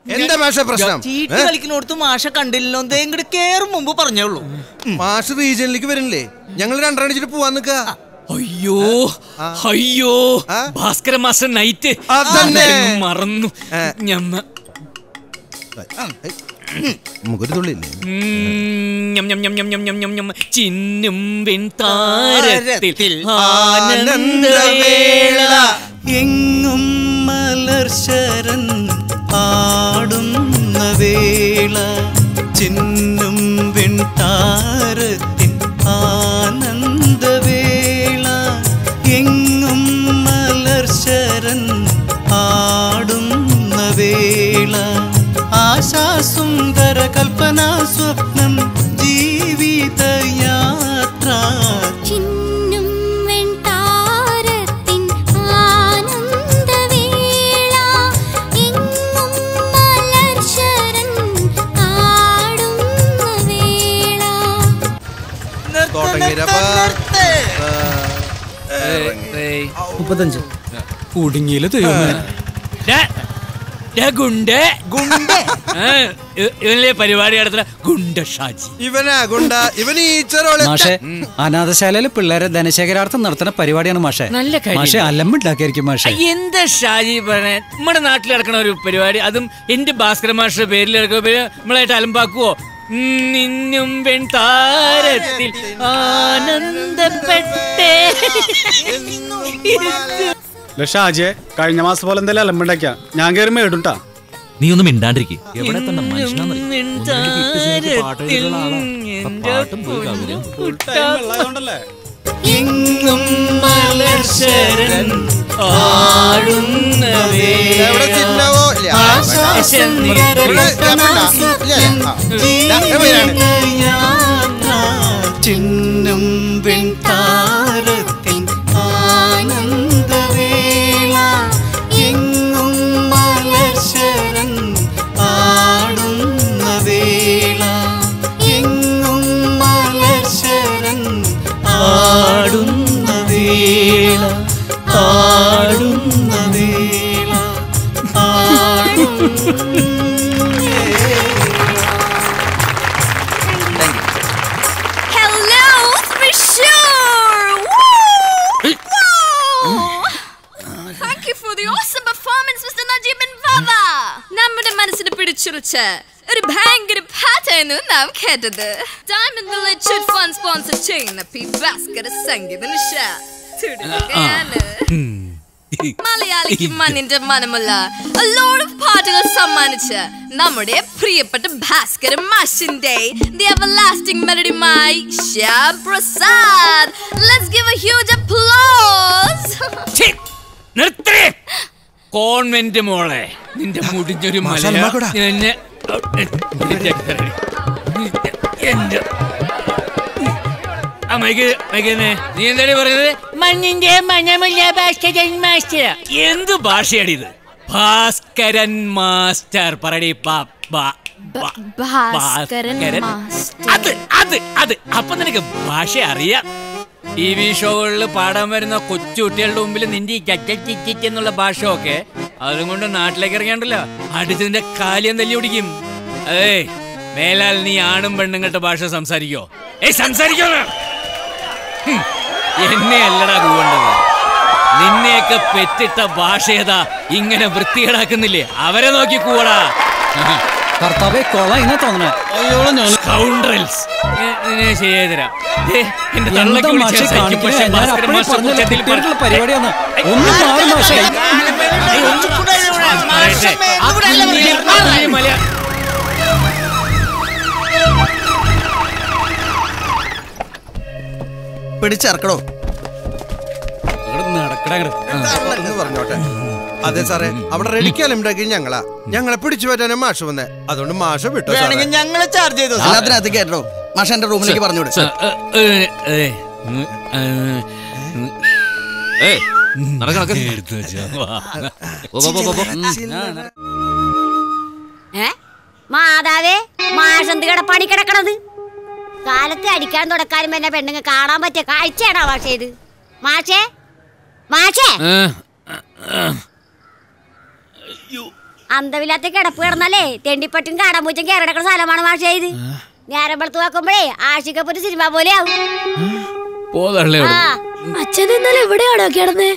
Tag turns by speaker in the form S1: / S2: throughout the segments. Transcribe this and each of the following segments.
S1: എന്താ മാഷ പ്രശ്നം
S2: ചീട്ട് കളിക്കുന്നിടത്ത് മാഷ കണ്ടില്ലല്ലോ ദേ ഇങ്ങോട്ട് കേറും മുമ്പ് പറഞ്ഞോളൂ
S1: മാഷ് റീജിയനിലേക്ക് വരണില്ലേ ഞങ്ങൾ രണ്ടരണിച്ചിട്ട് പോവാൻ നിക്ക
S3: അയ്യോ അയ്യോ ഭാസ്കര മാസ്റ്റർ നൈറ്റ്
S1: അതന്നെ.
S3: അതങ്ങ് മറന്നു ഞമ്മ
S1: നമുക്കൊരു തുള്ളില്ലേ
S3: ഉം, ഞം, ഞം, ഞം, ഞം, ഞം, ഞം, ഞം, ഞം. ചിന്നും വെൺതാരത്തിൽ ആനന്ദവേള
S2: എങ്ങും മലർശരൻ ആടുന്ന വേള ചിന്നും വെൺതാരത്തിൻ ആനന്ദവേള എങ്ങും മലർശരൻ ആടുന്ന വേള ആശാസുന്ദര കൽപ്പനാ സ്വപ്നം ജീവിതയാത്ര
S4: ചിന്നും വെൺതാരത്തിൻ ആനന്ദവേള എങ്ങും മലർശരൻ ആടുന്ന വേള
S1: തുടങ്ങിരപ്പാ
S5: മുപ്പത്തഞ്ച്
S3: കുടുങ്ങിയില് ഗുണ്ട ഗുണ്ട ഇവനിലെ പരിപാടി നടത്തുന്ന ഗുണ്ട ഷാജി
S1: ഇവനാ ഗുണ്ട ഇവൻ ഈച്ചറോളെ
S5: മാഷെ അനാഥശാലയില് പിള്ളേരെ ധനശേഖരാർത്ഥം നടത്തുന്ന പരിപാടിയാണ് മാഷെ
S3: നല്ല കാര്യം.
S5: മാഷെ അലമ്പുണ്ടാക്കിയായിരിക്കും മാഷെ
S3: എന്താ ഷാജി പറഞ്ഞ നമ്മുടെ നാട്ടിൽ നടക്കണ ഒരു പരിപാടി അതും എന്റെ ഭാസ്കര മാസ്റ്റർ പേരിൽ നടക്കുന്ന പരിപാടി നമ്മളായിട്ട് അലമ്പാക്കുവോ ഉം, നിന്നും വെൺതാരത്തിൽ ആനന്ദപ്പെട്ടേ
S6: ഷാജിയെ കഴിഞ്ഞ മാസം പോലെ എന്തായാലും അലമ്പുണ്ടാക്കിയ ഞാൻ കയറി മേടുണ്ടാ
S7: നീ ഒന്നും മിണ്ടാണ്ടിരിക്കും എവിടെ തന്നെ
S2: എങ്ങും മലർശരൻ ആടുന്ന വേള
S1: എവിടെ ചിഹ്നവോ ഇല്ല.
S2: ആശാസുന്ദര കൽപ്പനാ സ്വപ്നം ജീവിതയാത്ര ചിന്നും വെൺതാരത്തിൻ ആനന്ദവേള എങ്ങും മലർശരൻ ആടുന്ന വേള എങ്ങും മലർശരൻ ആടുന്ന വേള ആടുന്ന വേള ആടുന്ന
S4: Hello, Trishur! Woo! Wow! Thank you for the awesome performance, Mr. Najib and Baba! നമ്മുടെ മനസ്സിന് പിടിച്ചുറച്ച ഒരു ഭയങ്കര പാട്ടായിരുന്നു നാം കേട്ടത് ഡയമണ്ട് ലെച്ചഡ് ഫണ്ട് സ്പോൺസർ ചെയ്യുന്ന പി ഭാസ്കര സംഗീത നിശ തുടരുകയാണ് മലയാളിക്ക് മണ്ണിന്റെ മനമുള്ള a lot of പാട്ടുകൾ സമ്മാനിച്ച് നമ്മുടെ പ്രിയപ്പെട്ട ഭാസ്കര മാഷിന്റെ ദി എവർലാസ്റ്റിംഗ് മെലഡിയുമായി Shyam Prasad let's give a huge applause
S3: നിർത്തേ കോൺവെന്റ് മോളെ നിന്റെ മുടിഞ്ഞൊരു മല
S1: മാഷാ,
S3: എന്നെ എന്റെ ആ മൈക്ക് മൈക്കന്നെ നീ എന്താടി പറയുന്നത് മണ്ണിന്റെ മണമുള്ള ഭാസ്കരൻ മാസ്റ്റർ എന്ത് ഭാഷയാടി ഇത് ഭാസ്കരൻ മാസ്റ്റർ പറടി പാ ബാ- ബാ-
S4: ഭാസ്കരൻ
S3: ഭാസ്കരൻ.
S4: മാസ്റ്റർ.
S3: അത് അത് അത് അപ്പൊ നിനക്ക് ഭാഷ അറിയാം ടി വി ഷോകളിൽ പാടാൻ വരുന്ന കൊച്ചുകുട്ടികളുടെ മുമ്പിൽ നിന്റെ ഈ ചച്ച ചിച്ചിച്ച് എന്നുള്ള ഭാഷ ഒക്കെ അതും കൊണ്ട് നാട്ടിലേക്ക് ഇറങ്ങിയാണ്ടല്ലോ അടിച്ചതിന്റെ കാലിയം തല്ലി പിടിക്കും ഏയ് മേലാൽ നീ ആണും പെണ്ണുങ്ങളുടെ ഭാഷ സംസാരിക്കോ ഏയ് സംസാരിക്കോ ഹും, എന്നെ അല്ലടാ കൂവേണ്ടത് നിന്നെയൊക്കെ പെറ്റിട്ട ഭാഷ ഏതാ ഇങ്ങനെ വൃത്തികേടാക്കുന്നില്ലേ അവരെ നോക്കി കൂടാ
S5: കർത്താവെ കൊള ഇങ്ങനെ തോന്നണേ
S3: Scoundrels. ഏ, നിന്നെ ശരിയായി തരാം ദേ, എന്റെ
S5: എന്താ
S3: തള്ളയ്ക്ക്
S5: മാഷെ
S3: വിളിച്ച് സഹിക്കും.
S5: കാണിക്കണേ?
S3: പക്ഷേ
S5: ഞാൻ
S3: ഭാസ്കരൻ
S5: അപ്പഴേ
S3: മാസ്റ്റർ
S5: പറഞ്ഞല്ലോ,
S3: കുറ്റത്തിൽ
S5: കുട്ടികൾക്കുള്ള
S3: പറ-
S5: പരിപാടിയാണ്. ഒന്ന് മാറ് മാഷെ.
S3: പറയട്ടെ. ആ കുഞ്ഞ് ആ കുഞ്ഞ് മലയാ-
S2: പിടിച്ചിറക്കണോ
S1: എന്ന് പറഞ്ഞോട്ടെ അതെ സാറേ അവിടെ റെഡിക്കാൽ ഉണ്ടാക്കി ഞങ്ങളാ ഞങ്ങളെ പിടിച്ചു പറ്റാനും മാഷ് വന്നേ അതുകൊണ്ട് മാഷ വിട്ടോ സാറേ.
S2: വേണമെങ്കിൽ ഞങ്ങളെ ചാർജ് ചെയ്തോ
S8: എല്ലാത്തിനകത്ത് കേട്ടോ മാഷ എന്റെ റൂമിലേക്ക് പറഞ്ഞുവിട്
S3: ഏ, ഏ, ഏ, ഉം, ഏ, ഉം.
S7: ഏയ് നടക്ക നടക്ക
S3: എടുത്ത് വെച്ചോ. വാ.
S7: പോ, പോ, പോ, പോ, പോ.
S9: ഏ മാതാവേ മാഷന്ത് കട പണി കിടക്കണത് കാലത്ത് അടിക്കാൻ തുടക്കാനും എന്നെ പെണ്ണുങ്ങൾ കാണാൻ പറ്റിയ കാഴ്ചയാണോ മാഷേ ഇത് മാഷേ മാഷേ
S3: ഏ,
S9: അന്തമില്ലാത്ത കിടപ്പ് കിടന്നാലേ തെണ്ടിപ്പറ്റും കാടമ്പൂച്ചും കയറിടക്കുന്ന സ്ഥലമാണ് മാഷേ ഇത് നേരം വെളുത്ത് നോക്കുമ്പോഴേ ആഷിക്കപ്പൊരു സിനിമ പോലെ ആവും
S3: പോതള്ളേ
S9: ആ
S4: അച്ഛൻ ഇന്നലെ എവിടെയാണോ കിടന്നേ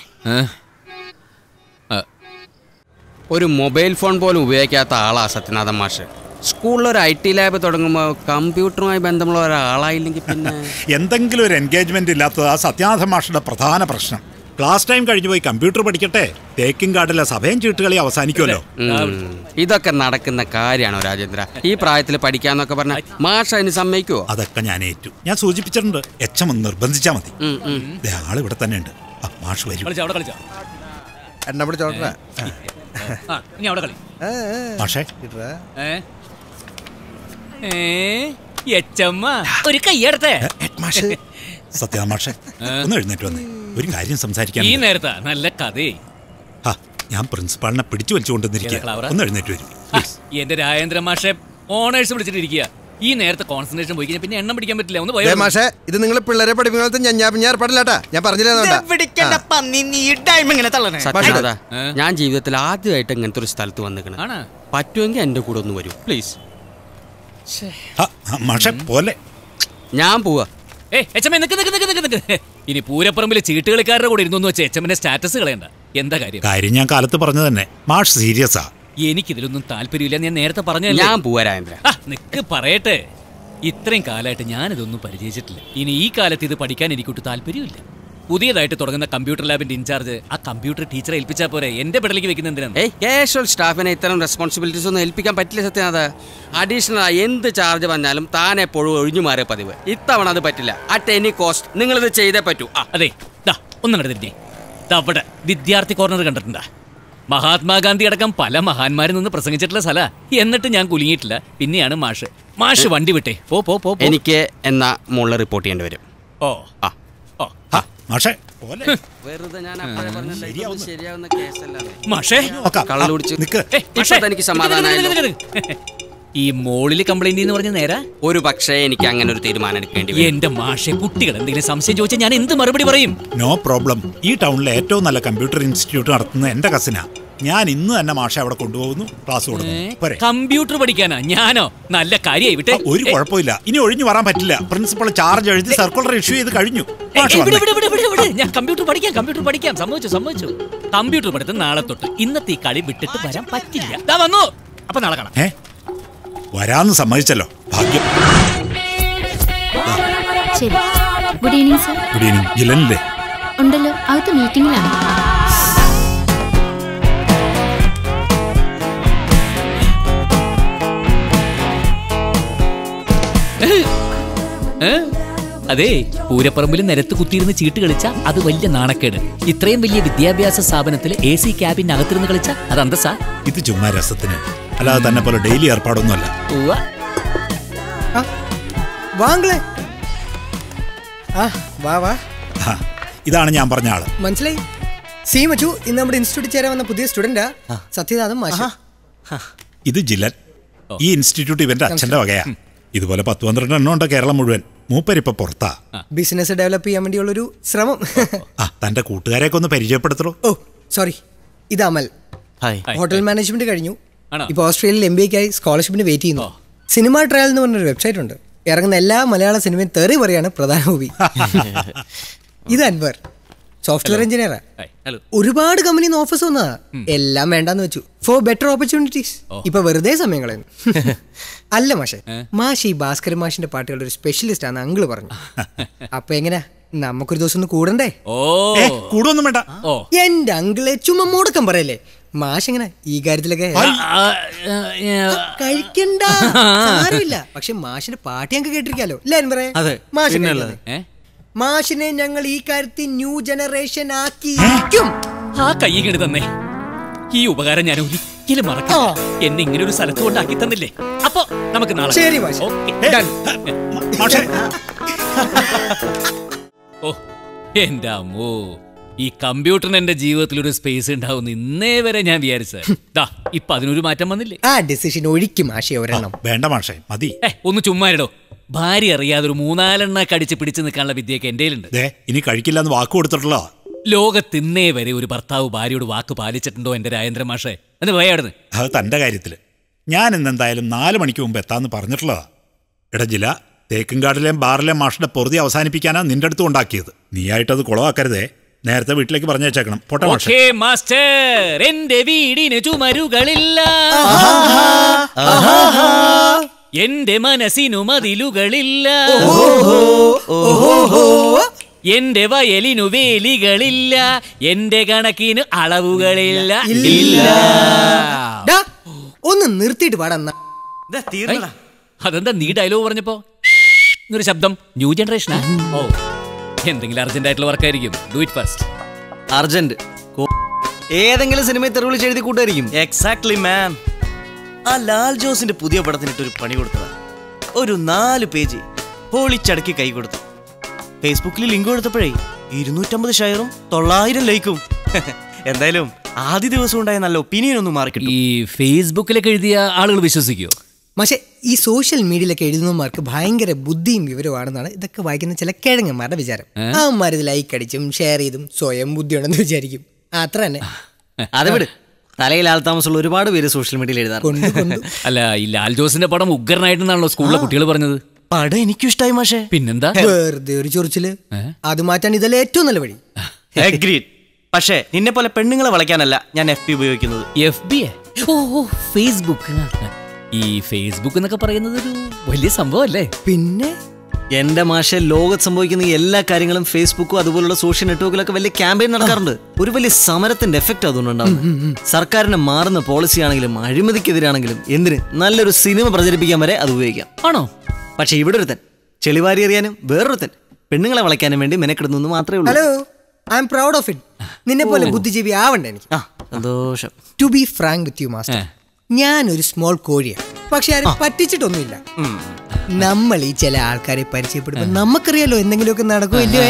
S10: ഒരു മൊബൈൽ ഫോൺ പോലും ഉപയോഗിക്കാത്ത ആളാ സത്യനാഥൻ മാഷ് സ്കൂളിൽ ഒരു ഐ ടി ലാബ് തുടങ്ങുമ്പോൾ കമ്പ്യൂട്ടറുമായി ബന്ധമുള്ള ഒരാളായില്ലെങ്കിൽ പിന്നെ
S11: എന്തെങ്കിലും ഒരു എൻഗേജ്മെന്റ് ഇല്ലാത്തത് ആ സത്യാനാഥ മാഷയുടെ പ്രധാന പ്രശ്നം ക്ലാസ് ടൈം കഴിഞ്ഞു പോയി കമ്പ്യൂട്ടർ പഠിക്കട്ടെ തേക്കിൻ കാർഡിലെ സഭയും ചീട്ടുകളി അവസാനിക്കുമല്ലോ
S10: ഉം. ഇതൊക്കെ നടക്കുന്ന കാര്യമാണോ രാജേന്ദ്ര ഈ പ്രായത്തിൽ പഠിക്കാന്നൊക്കെ പറഞ്ഞ മാഷ് അതിന് സമ്മതിക്കുവോ
S11: അതൊക്കെ ഞാൻ ഏറ്റു ഞാൻ സൂചിപ്പിച്ചിട്ടുണ്ട് എച്ച് എം ഒന്ന് നിർബന്ധിച്ചാ മതി
S10: ഉം, ഉം.
S11: ദേ, ആള് ഇവിടെ തന്നെ ഉണ്ട് ആ, മാഷ് വരും
S3: കളിച്ചോ അവിടെ കളിച്ചോ
S1: എണ്ണ പിടിച്ചോട്ടെ
S3: ആ ഇനി അവിടെ കളി
S11: മാഷേ
S3: ഏ ഏ എച്ചമ്മ ഒരു കയ്യെടുത്തേ
S11: മാഷ് സത്യാ മാഷേ ഒന്ന് എഴുന്നേറ്റ് വന്നേ ഒരു കാര്യം സംസാരിക്കാൻ
S3: ഈ നേരത്താ നല്ല കഥയെ
S11: ആ ഞാൻ പ്രിൻസിപ്പാളിനെ പിടിച്ചു വലിച്ചുകൊണ്ടിരിക്കുക
S3: ഏതാ ക്ലവറാ?
S11: ഒന്ന് എഴുന്നേറ്റ് വരും
S3: എന്റെ രാജേന്ദ്ര മാഷെ ഓണേഴ്സ് വിളിച്ചിട്ടിരിക്കുക ഈ നേരത്തെ കോൺസെൻട്രേഷൻ പോയി കഴിഞ്ഞാൽ പിന്നെ എണ്ണം പിടിക്കാൻ പറ്റില്ല ഒന്ന്
S1: ദേ
S3: പോയോ
S1: മാഷേ ഇത് നിങ്ങൾ പിള്ളേരെ പഠിപ്പിക്കുന്നത് ഞാൻ ഞാൻ ഏർപ്പാടില്ലാട്ടാ ഞാൻ പറഞ്ഞില്ല
S2: പിടിക്കണ്ട പന്നി നീ ടൈം ഇങ്ങനെ തള്ളണേ
S10: സത്യനാഥ ഞാൻ ജീവിതത്തിൽ ആദ്യമായിട്ട് ഇങ്ങനത്തെ ഒരു സ്ഥലത്ത് വന്നിക്കണം
S3: ആണോ?
S10: പറ്റുമെങ്കിൽ എന്റെ കൂടെ ഒന്ന് വരൂ പ്ലീസ്
S11: ആ, ആ, മാഷേ പോലെ
S10: ഞാൻ പോവാ
S3: ഏ എച്ചമ്മ നിക്ക് നിക്ക് നിക്ക് നിക്ക് നിക്ക് ഇനി പൂരപ്പറമ്പിലെ ചീട്ടുകളിക്കാരുടെ കൂടെ ഇരുന്നു വെച്ച് എച്ചമ്മന്റെ സ്റ്റാറ്റസ് കളയണ്ട എന്താ കാര്യം
S11: കാര്യം ഞാൻ കാലത്ത് പറഞ്ഞു തന്നെ മാഷ് സീരിയസാ
S3: എനിക്കിതിലൊന്നും താല്പര്യമില്ല ഞാൻ നേരത്തെ പറഞ്ഞല്ലേ
S10: ഞാൻ പോവാ രാജേന്ദ്ര
S3: ആ, നിക്ക് പറയട്ടെ ഇത്രയും കാലമായിട്ട് ഞാനിതൊന്നും പരിചയിച്ചിട്ടില്ല ഇനി ഈ കാലത്ത് ഇത് പഠിക്കാൻ എനിക്കൊട്ട് താല്പര്യമില്ല പുതിയതായിട്ട് തുടങ്ങുന്ന കമ്പ്യൂട്ടർ ലാബിന്റെ ഇൻചാർജ് ആ കമ്പ്യൂട്ടർ ടീച്ചറെ ഏൽപ്പിച്ചാൽ പോരെ എന്റെ പെടലേക്ക് വെക്കുന്ന എന്തിനാണ്
S10: ഏയ് കാഷ്വൽ സ്റ്റാഫിനെ ഇത്തരം റെസ്പോൺസിബിലിറ്റീസ് ഒന്നും ഏൽപ്പിക്കാൻ പറ്റില്ല സത്യനാഥ അഡീഷണൽ ആയി എന്ത് ചാർജ് പറഞ്ഞാലും താൻ എപ്പോഴും ഒഴിഞ്ഞു മാറിയ പതിവ് ഇത്തവണ അത് പറ്റില്ല അറ്റ് എനി കോസ്റ്റ് നിങ്ങൾ ഇത് ചെയ്തേ പറ്റൂ ആ
S3: അതെ ദാ ഒന്നും കണ്ടു തിരിഞ്ഞേ ദാ അവിടെ വിദ്യാർത്ഥി കോർണർ കണ്ടിട്ടുണ്ടാ മഹാത്മാഗാന്ധി അടക്കം പല മഹാന്മാരിൽ നിന്ന് പ്രസംഗിച്ചിട്ടുള്ള സ്ഥല എന്നിട്ട് ഞാൻ കുലുങ്ങിയിട്ടില്ല പിന്നെയാണ് മാഷ് മാഷ് വണ്ടി വിട്ടേ പോ പോ പോ പോ.
S10: എനിക്ക് എന്നാ മുകളിൽ റിപ്പോർട്ട് ചെയ്യേണ്ടി വരും
S3: ഓ
S10: ആ
S3: ഓ
S11: ആ, മാഷേ പോലെ
S10: വെറുതെ ഞാൻ അപ്പോഴേ പറഞ്ഞില്ല, ഇതൊന്നും ശരിയാവുന്ന കേസല്ലാതെ
S3: മാഷേ
S11: നോക്കാം.
S10: കള്ളു കുടിച്ച്
S11: നിക്ക്
S3: ഏയ്, മാഷേ.
S10: ഇപ്പൊ തനിക്ക് സമാധാനമായല്ലോ.
S3: നിക്ക്, നിക്ക്, നിക്ക്, നിക്ക്. ഈ മോളില് കംപ്ലൈന്റ് എന്ന് പറഞ്ഞ നേരാ
S10: ഒരു പക്ഷേ എനിക്ക് അങ്ങനെ ഒരു തീരുമാനം എടുക്കേണ്ടി വരും
S3: എന്റെ മാഷെ കുട്ടികൾ എന്തെങ്കിലും സംശയം ചോദിച്ചാൽ ഞാൻ എന്ത് മറുപടി പറയും
S11: നോ പ്രോബ്ലം ഈ ടൗണിലെ ഏറ്റവും നല്ല കമ്പ്യൂട്ടർ ഇൻസ്റ്റിറ്റ്യൂട്ട് നടത്തുന്ന എന്റെ കസിനാ ഞാൻ ഇന്ന് തന്നെ മാഷെ അവിടെ കൊണ്ടുപോകുന്നു ക്ലാസ് കൊടുക്കുന്നു പോരെ
S3: കമ്പ്യൂട്ടർ പഠിക്കാനാ ഞാനോ നല്ല കാര്യമായി വിട്ടെ
S11: ആ, ഒരു കുഴപ്പമില്ല ഇനി ഒഴിഞ്ഞു വരാൻ പറ്റില്ല പ്രിൻസിപ്പൾ ചാർജ് എഴുതി സർക്കുലർ ഇഷ്യൂ ചെയ്ത് കഴിഞ്ഞു
S3: ഏയ്,
S11: മാഷ്
S3: ഏയ്, വിട്,
S11: വന്നേ.
S3: വിട്, വിട്, വിട്, വിട്. ഞാൻ കമ്പ്യൂട്ടർ പഠിക്കാം കമ്പ്യൂട്ടർ പഠിക്കാം സമ്മതിച്ചു സമ്മതിച്ചു കമ്പ്യൂട്ടർ പഠിത്തം നാളെ തൊട്ട് ഇന്നത്തെ ഈ കളി വിട്ടിട്ട് വരാൻ പറ്റില്ല ദാ വന്നു അപ്പൊ നാളെ കാണാം
S11: ഏ വരാന്ന് സമ്മതിച്ചല്ലോ ഭാഗ്യം
S4: ശരി good evening sir
S11: good evening ജില്ലനില്ലേ
S4: ഉണ്ടല്ലോ അകത്ത് മീറ്റിംഗിലാണ്
S3: ഏ? അതെ പൂരപ്പറമ്പിൽ നിരത്ത് കുത്തിയിരുന്ന് ചീട്ട് കളിച്ച അത് വലിയ നാണക്കേട് ഇത്രയും വലിയ വിദ്യാഭ്യാസ സ്ഥാപനത്തിൽ എ സി ക്യാബിനകത്തിരുന്ന് കളിച്ച അത് അന്തസ്സാ
S11: ഇത് ചുമ്മാ രസത്തിന് അല്ലാതെ തന്നെ പോലെ ഡെയിലി ഏർപ്പാടൊന്നുമല്ല
S3: ഉവ്വ.
S12: വാങ്ങളെ ആ വാ വാ
S11: ആ, ഇതാണ് ഞാൻ പറഞ്ഞ ആള്
S12: മനസ്സിലായി സി മച്ചു ഇന്ന് നമ്മുടെ ഇൻസ്റ്റിറ്റ്യൂട്ടിൽ ചേരാൻ വന്ന പുതിയ സ്റ്റുഡന്റാ സത്യനാഥൻ മാഷ
S11: ഇത് ജില്ലൻ ഈ ഇൻസ്റ്റിറ്റ്യൂട്ട് ഇവന്റെ അച്ഛന്റെ വകയാ ഇതുപോലെ പത്ത് പന്ത്രണ്ട് എണ്ണം ഉണ്ട് കേരളം മുഴുവൻ മൂപ്പരിപ്പൊ പുറത്താ
S12: ബിസിനസ് ഡെവലപ്പ് ചെയ്യാൻ വേണ്ടിയുള്ളൊരു ശ്രമം
S11: ആ തന്റെ കൂട്ടുകാരെയൊക്കെ ഒന്ന് പരിചയപ്പെടുത്തണോ
S12: ഓ സോറി ഇത് അമൽ
S10: ഹായ്
S12: ഹോട്ടൽ മാനേജ്മെന്റ് കഴിഞ്ഞു
S3: ആണോ?
S12: ഇപ്പൊ ഓസ്ട്രേലിയയിൽ എം ബി എക്കായി സ്കോളർഷിപ്പിന് വെയിറ്റ് ചെയ്യുന്നു സിനിമ ട്രയൽ എന്ന് പറഞ്ഞൊരു വെബ്സൈറ്റ് ഉണ്ട് ഇറങ്ങുന്ന എല്ലാ മലയാള സിനിമയും തെറി പറയാണ് പ്രധാന മൂവി ഇത് അൻവർ സോഫ്റ്റ്വെയർ എഞ്ചിനീയറാ
S3: ഹായ്, ഹലോ
S12: ഒരുപാട് കമ്പനി ഓഫീസ് വന്നതാ എല്ലാം വേണ്ടെന്ന് വെച്ചു ഫോർ ബെറ്റർ ഓപ്പർച്യൂണിറ്റീസ് ഇപ്പൊ വെറുതെ സമയം കളയുന്നു അല്ല മാഷെ മാഷ് ഈ ഭാസ്കരൻ മാഷിന്റെ പാട്ടുകളുടെ ഒരു സ്പെഷ്യലിസ്റ്റ് ആണ് അങ്കിള് പറഞ്ഞു അപ്പൊ എങ്ങനെയാ നമുക്കൊരു ദിവസം ഒന്ന് കൂടണ്ടേ
S3: ഓ
S11: ഏ കൂടൊന്നും വേണ്ട
S3: ഓ
S12: എന്റെ അങ്കിളെ ചുമ്മാ മുടക്കം പറയല്ലേ മാഷ് എങ്ങനെ ഈ കാര്യത്തിലൊക്കെ
S3: ആ, ആ, ഏ,
S12: കഴിക്കണ്ട സാരമില്ല പക്ഷെ മാഷിന്റെ പാട്ട് ഞങ്ങൾക്ക് കേട്ടിരിക്കാലോ അല്ലേ അൻവറേ
S5: അതെ,
S12: മാഷ്
S5: പിന്നല്ലാതെ.
S12: കേൾക്കാതെ.
S3: ഏ?
S12: മാഷിനെ ഞങ്ങൾ ഈ കാര്യത്തിൽ ന്യൂ ജനറേഷൻ ആക്കിയിരിക്കും
S3: ആ കൈ കിടി തന്നെ ഈ ഉപകാരം ഞാൻ ഒരിക്കലും മറക്കില്ല എന്നെ ഇങ്ങനെ ഒരു സ്ഥലത്ത് കൊണ്ടാക്കി തന്നില്ലേ അപ്പൊ നമുക്ക് നാളെ
S12: ശരി, മാഷെ.
S3: ഓക്കേ.
S11: ഏ,
S12: Done.
S11: മാഷേ
S3: ഓ എന്റെ അമ്മോ ഈ കമ്പ്യൂട്ടറിന് എന്റെ ജീവിതത്തിൽ ഒരു സ്പേസ് ഉണ്ടാവും ഇന്നേ വരെ ഞാൻ വിചാരിച്ചത് ദാ ഇപ്പൊ അതിനൊരു മാറ്റം വന്നില്ലേ
S12: ആ ഡിസിഷൻ ഒഴിക്കും മാഷെ ഒരെണ്ണം
S11: വേണ്ട മാഷേ മതി
S3: ഏ ഒന്ന് ചുമ്മാരിടോ ഭാര്യ അറിയാതെ ഒരു മൂന്നാലെണ്ണ കടിച്ച് പിടിച്ചു നിൽക്കാനുള്ള വിദ്യയൊക്കെ എന്റെ കയ്യിലുണ്ട്
S11: ദേ ഇനി കഴിക്കില്ല എന്ന് വാക്ക് കൊടുത്തിട്ടുള്ളോ
S3: ലോകത്തിന്നേ വരെ ഒരു ഭർത്താവ് ഭാര്യയോട് വാക്ക് പാലിച്ചിട്ടുണ്ടോ എന്റെ രാജേന്ദ്ര മാഷെ എന്ന് പോയി അവിടുന്ന്
S11: അത് തൻ്റെ കാര്യത്തിൽ ഞാൻ ഇന്നെന്തായാലും നാല് മണിക്ക് മുമ്പ് എത്താന്ന് പറഞ്ഞിട്ടുള്ളതാ ഇടജില തേക്കുംകാടിലെയും ബാറിലെയും മാഷിന്റെ പൊറുതി അവസാനിപ്പിക്കാനാ നിന്റെ അടുത്ത് ഉണ്ടാക്കിയത് നീയായിട്ടത് കുളമാക്കരുതേ നേരത്തെ വീട്ടിലേക്ക് പറഞ്ഞേച്ചേക്കണം പോട്ടെ മാഷെ
S3: ഓക്കേ മാസ്റ്റർ എന്റെ വീടിന് ചുമരുകളില്ല എന്റെ മനസ്സിനു മതിലുകളില്ല എന്റെ വയലിനു വേലികളില്ല എന്റെ കണക്കിന് അളവുകളില്ല ഇല്ല
S12: ഡാ, ഒന്ന് നിർത്തിയിട്ട് പാടാ
S3: ഐ, അതെന്താ നീ ഡയലോഗ് പറഞ്ഞപ്പോ എന്നൊരു ശബ്ദം ന്യൂ ജനറേഷനാ ഓ എന്തെങ്കിലും അർജന്റ് ആയിട്ടുള്ള വർക്കായിരിക്കും ഡു ഇറ്റ് ഫസ്റ്റ്
S13: അർജന്റ് ഏതെങ്കിലും സിനിമയിൽ തെറിവിളിച്ച് എഴുതി കൂട്ടായിരിക്കും എക്സാക്ട്ലി മാൻ ആ ലാൽ ജോസിന്റെ പുതിയ പടത്തിനിട്ട് ഒരു പണി കൊടുത്തതാ ഒരു നാല് പേജ് പൊളിച്ചടക്കി കൈ കൊടുത്തു ഫേസ്ബുക്കിൽ ലിങ്ക് കൊടുത്തപ്പോഴേ ഇരുന്നൂറ്റമ്പത് ഷെയറും തൊള്ളായിരം ലൈക്കും എന്തായാലും ആദ്യ ദിവസം ഉണ്ടായ നല്ല ഒപ്പീനിയൻ ഒന്നും മാറി
S3: ഈ ഫേസ്ബുക്കിലൊക്കെ എഴുതിയ ആളുകൾ വിശ്വസിക്കുമോ
S12: പക്ഷെ ഈ സോഷ്യൽ മീഡിയയിലൊക്കെ എഴുതുന്നവർക്ക് ഭയങ്കര ബുദ്ധിയും വിവരമാണെന്നാണ് ഇതൊക്കെ വായിക്കുന്ന ചില കിഴങ്ങന്മാരുടെ വിചാരം അവന്മാർ ഇത് ലൈക്ക് അടിച്ചും ഷെയർ ചെയ്തും സ്വയം ബുദ്ധിയുണ്ടെന്ന് വിചാരിക്കും അത്ര തന്നെ
S13: അത് വിട് തലയിൽ ആൾ താമസമുള്ള ഒരുപാട് പേര് സോഷ്യൽ മീഡിയയിൽ എഴുതാറുണ്ട്
S3: അല്ല ഈ ലാൽ ജോസിന്റെ പടം ഉഗ്രനായിട്ടെന്നാണല്ലോ സ്കൂളിലെ കുട്ടികൾ പറഞ്ഞത്
S13: പടം എനിക്കും ഇഷ്ടമായി മാഷേ
S3: പിന്നെന്താ
S12: വെറുതെ ഒരു ചൊറിച്ചില് അത് മാറ്റാൻ ഇതല്ലേ ഏറ്റവും നല്ല വഴി
S13: അഗ്രീഡ് പക്ഷേ നിന്നെ പോലെ പെണ്ണുങ്ങളെ വളയ്ക്കാനല്ല ഞാൻ എഫ് പി ഉപയോഗിക്കുന്നത്
S3: എഫ് ബി ഓ ഓ ഫേസ്ബുക്ക് ഈ ഫേസ്ബുക്ക് എന്നൊക്കെ പറയുന്നത് ഒരു വലിയ സംഭവമല്ലേ
S12: പിന്നെ
S13: എന്റെ മാഷ ലോകത്ത് സംഭവിക്കുന്ന എല്ലാ കാര്യങ്ങളും ഫേസ്ബുക്കും അതുപോലുള്ള സോഷ്യൽ നെറ്റ്വർക്കിലൊക്കെ വലിയ ക്യാമ്പയിൻ നടക്കാറുണ്ട് ഒരു വലിയ സമരത്തിന്റെ എഫക്റ്റ് അതുകൊണ്ടുണ്ടാവും സർക്കാരിന് മാറുന്ന പോളിസി ആണെങ്കിലും അഴിമതിക്കെതിരാണെങ്കിലും എന്തിന് നല്ലൊരു സിനിമ പ്രചരിപ്പിക്കാൻ വരെ അത് ഉപയോഗിക്കാം
S3: ആണോ
S13: പക്ഷെ ഇവിടെ ഒരുത്തൻ ചെളിവാരി എറിയാനും വേറൊരുത്തൻ പെണ്ണുങ്ങളെ വളയ്ക്കാനും വേണ്ടി മെനക്കെടുന്നു എന്ന് മാത്രമേ ഉള്ളൂ
S12: hello I'm proud of it നിന്നെ പോലെ ബുദ്ധിജീവി ആവണ്ട എനിക്ക്
S13: സന്തോഷം
S12: to be frank with you master ഞാനൊരു സ്മോൾ കോഴിയാണ് പക്ഷെ ആരും പറ്റിച്ചിട്ടൊന്നുമില്ല നമ്മൾ ഈ ചില ആൾക്കാരെ പരിചയപ്പെടുമ്പോ നമുക്കറിയാലോ എന്തെങ്കിലുമൊക്കെ നടക്കുമല്ലോ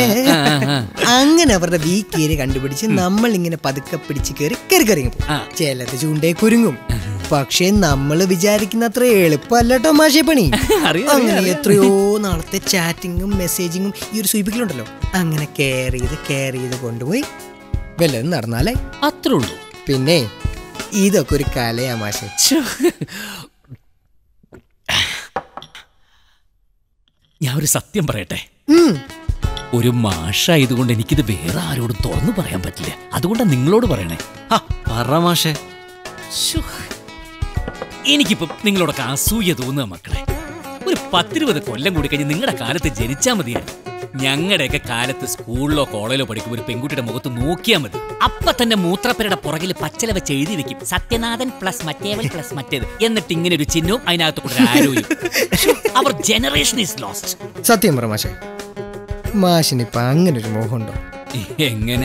S12: അങ്ങനെ അവരുടെ വീക്ക് ഏരിയ കണ്ടുപിടിച്ച് നമ്മൾ ഇങ്ങനെ പതുക്കെ പിടിച്ച് കയറി കയറി കയറി ചിലത് ചൂണ്ടേ കുരുങ്ങും പക്ഷെ നമ്മൾ വിചാരിക്കുന്ന അത്ര എളുപ്പമല്ലട്ടോ മാഷേ പണി അങ്ങനെ എത്രയോ നാളത്തെ ചാറ്റിങ്ങും മെസ്സേജിങ്ങും ഈ ഒരു സ്വീപിക്കലുണ്ടല്ലോ അങ്ങനെ കെയർ ചെയ്ത് കെയർ ചെയ്ത് കൊണ്ടുപോയി വല്ലതും നടന്നാലേ
S3: അത്രേ ഉള്ളൂ
S12: പിന്നെ ഇതൊക്കെ ഒരു കലയാ മാഷെ
S3: ഞാൻ ഒരു സത്യം പറയട്ടെ ഒരു മാഷായതുകൊണ്ട് എനിക്കിത് വേറെ ആരോടും തുറന്നു പറയാൻ പറ്റില്ല അതുകൊണ്ടാണ് നിങ്ങളോട് പറയണേ
S13: പറ മാഷേ
S3: എനിക്കിപ്പം നിങ്ങളോടൊക്കെ അസൂയ തോന്നുക മക്കളെ ഒരു പത്തിരുപത് കൊല്ലം കൂടി കഴിഞ്ഞ് നിങ്ങളുടെ കാലത്ത് ജനിച്ചാൽ മതിയായിരുന്നു ഞങ്ങളുടെയൊക്കെ കാലത്ത് സ്കൂളിലോ കോളേജിലോ പഠിക്കുമ്പോൾ ഒരു പെൺകുട്ടിയുടെ മുഖത്ത് നോക്കിയാൽ മതി അപ്പൊ തന്നെ മൂത്രപ്പരയുടെ പുറകിൽ പച്ചല വെച്ച് എഴുതി വെക്കും സത്യനാഥൻ പ്ലസ് മറ്റേവൻ പ്ലസ് മറ്റേത് എന്നിട്ട് ഇങ്ങനെ ഒരു ചിഹ്നവും അതിനകത്ത് കൂടെ ഒരു ആരോയും അവർ ജനറേഷൻ ഈസ് ലോസ്റ്റ്
S12: സത്യം പറ മാഷെ മാഷിനിപ്പോ അങ്ങനെ ഒരു മോഹമുണ്ടോ
S3: എങ്ങനെ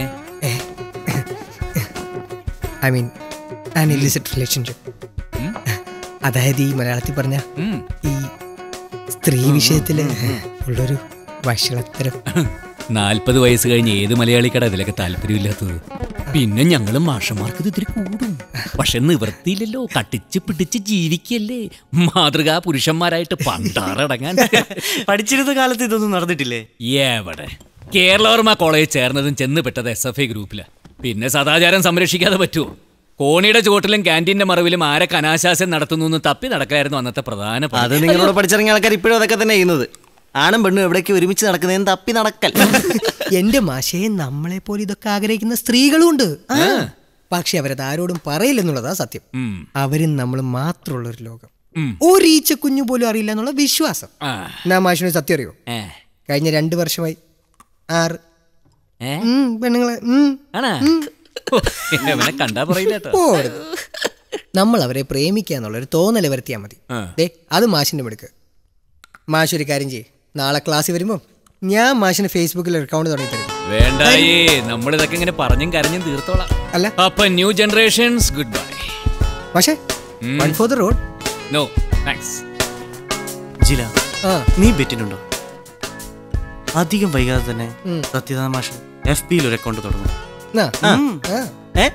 S12: I mean an illicit relationship അതായത് ഈ മലയാളത്തിൽ പറഞ്ഞ ഈ സ്ത്രീ വിഷയത്തില് ഉള്ളൊരു വഷളത്തരം
S3: നാൽപ്പത് വയസ്സ് കഴിഞ്ഞ് ഏത് മലയാളിക്കട ഇതിലൊക്കെ താല്പര്യമില്ലാത്തത് പിന്നെ ഞങ്ങളും മാഷന്മാർക്ക് ഇത് ഇത്തിരി കൂടും പക്ഷെ നിവൃത്തിയില്ലല്ലോ കട്ടിച്ച് പിടിച്ച് ജീവിക്കല്ലേ മാതൃകാ പുരുഷന്മാരായിട്ട് പണ്ടാറടങ്ങാൻ
S13: പഠിച്ചിരുന്ന കാലത്ത് ഇതൊന്നും നടന്നിട്ടില്ലേ
S3: എവിടെ കേരളവർമ്മ കോളേജ് ചേർന്നതും ചെന്ന് പെട്ടത് എസ് എഫ് ഐ ഗ്രൂപ്പിലാ പിന്നെ സദാചാരം സംരക്ഷിക്കാതെ പറ്റുമോ കോണിയുടെ ചുവട്ടിലും ക്യാൻറ്റീന്റെ മറവിലും ആരൊക്കെ അനാശാസ്യം നടത്തുന്നു എന്ന് തപ്പി നടക്കായിരുന്നു അന്നത്തെ പ്രധാന പണി.
S13: അത് നിങ്ങളോട് പഠിച്ചിറങ്ങിയ ആൾക്കാർ ഇപ്പോഴും അതൊക്കെ തന്നെ ചെയ്യുന്നത് ആണും പെണ്ണും എവിടേക്ക് ഒരുമിച്ച് നടക്കുന്നതെന്ന് തപ്പി നടക്കൽ
S12: എന്റെ മാഷയെ നമ്മളെ പോലെ ഇതൊക്കെ ആഗ്രഹിക്കുന്ന സ്ത്രീകളും ഉണ്ട് ആ. പക്ഷെ അവരത് ആരോടും പറയില്ലെന്നുള്ളതാ സത്യം അവരും നമ്മൾ മാത്രമുള്ള ഒരു ലോകം ഒരു ഈച്ച കുഞ്ഞു പോലും അറിയില്ല എന്നുള്ള വിശ്വാസം ഞാൻ മാഷിന് സത്യം അറിയോ കഴിഞ്ഞ രണ്ടു വർഷമായി ആറ് ഉം, പെണ്ണുങ്ങളെ ഉം, ഉം.
S3: അവനെ കണ്ടാ പറയില്ല കേട്ടോ
S12: പോരുത്. നമ്മൾ അവരെ പ്രേമിക്കുക എന്നുള്ള ഒരു തോന്നൽ വരുത്തിയാൽ മതി ദേ അത് മാഷിന്റെ മിടുക്ക് മാഷ് ഒരു കാര്യം ചെയ്യ് നാളെ ക്ലാസ്സിൽ വരുമ്പോൾ ഞാൻ മാഷിന് ഫേസ്ബുക്കിൽ ഒരു അക്കൗണ്ട് തുടങ്ങി തരും
S3: വേണ്ടായേ നമ്മളിതൊക്കെ ഇങ്ങനെ പറഞ്ഞും കരഞ്ഞും തീർത്തോളാം
S12: അല്ല
S3: അപ്പൊ ന്യൂ ജനറേഷൻസ് ഗുഡ് ബൈ
S12: പക്ഷേ one for the road
S3: no thanks
S13: ജില നീ ബെറ്റിനുണ്ടോ അധികം വൈകാതെ തന്നെ സത്യനാഥ മാഷ് എഫ് ബിയിൽ ഒരു അക്കൗണ്ട് തുടങ്ങും ആ. ഏ?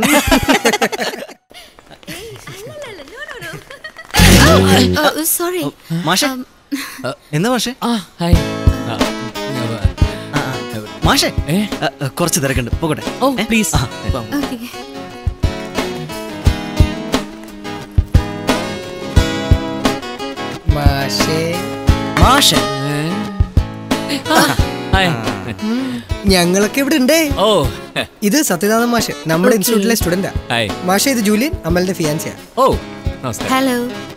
S4: സോറി
S13: മാഷെ എന്താ മാഷെ
S3: ഹായ്
S13: മാഷെ ആ, ആ, കുറച്ച് തിരക്കുണ്ട് പോകട്ടെ
S3: ഓ പ്ലീസ്
S4: ഓക്കെ
S12: മാഷേ
S13: മാഷ
S12: ഞങ്ങളൊക്കെ ഇവിടെ ഉണ്ടേ
S3: ഓ
S12: ഇത് സത്യനാഥൻ മാഷ് നമ്മുടെ ഇൻസ്റ്റിറ്റ്യൂട്ടിലെ സ്റ്റുഡന്റാ
S3: ഹായ്
S12: മാഷ ഇത് ജൂലിയൻ അമലിന്റെ ഫിയാൻസിയാ
S3: ഓ നമസ്കാരം
S4: ഹലോ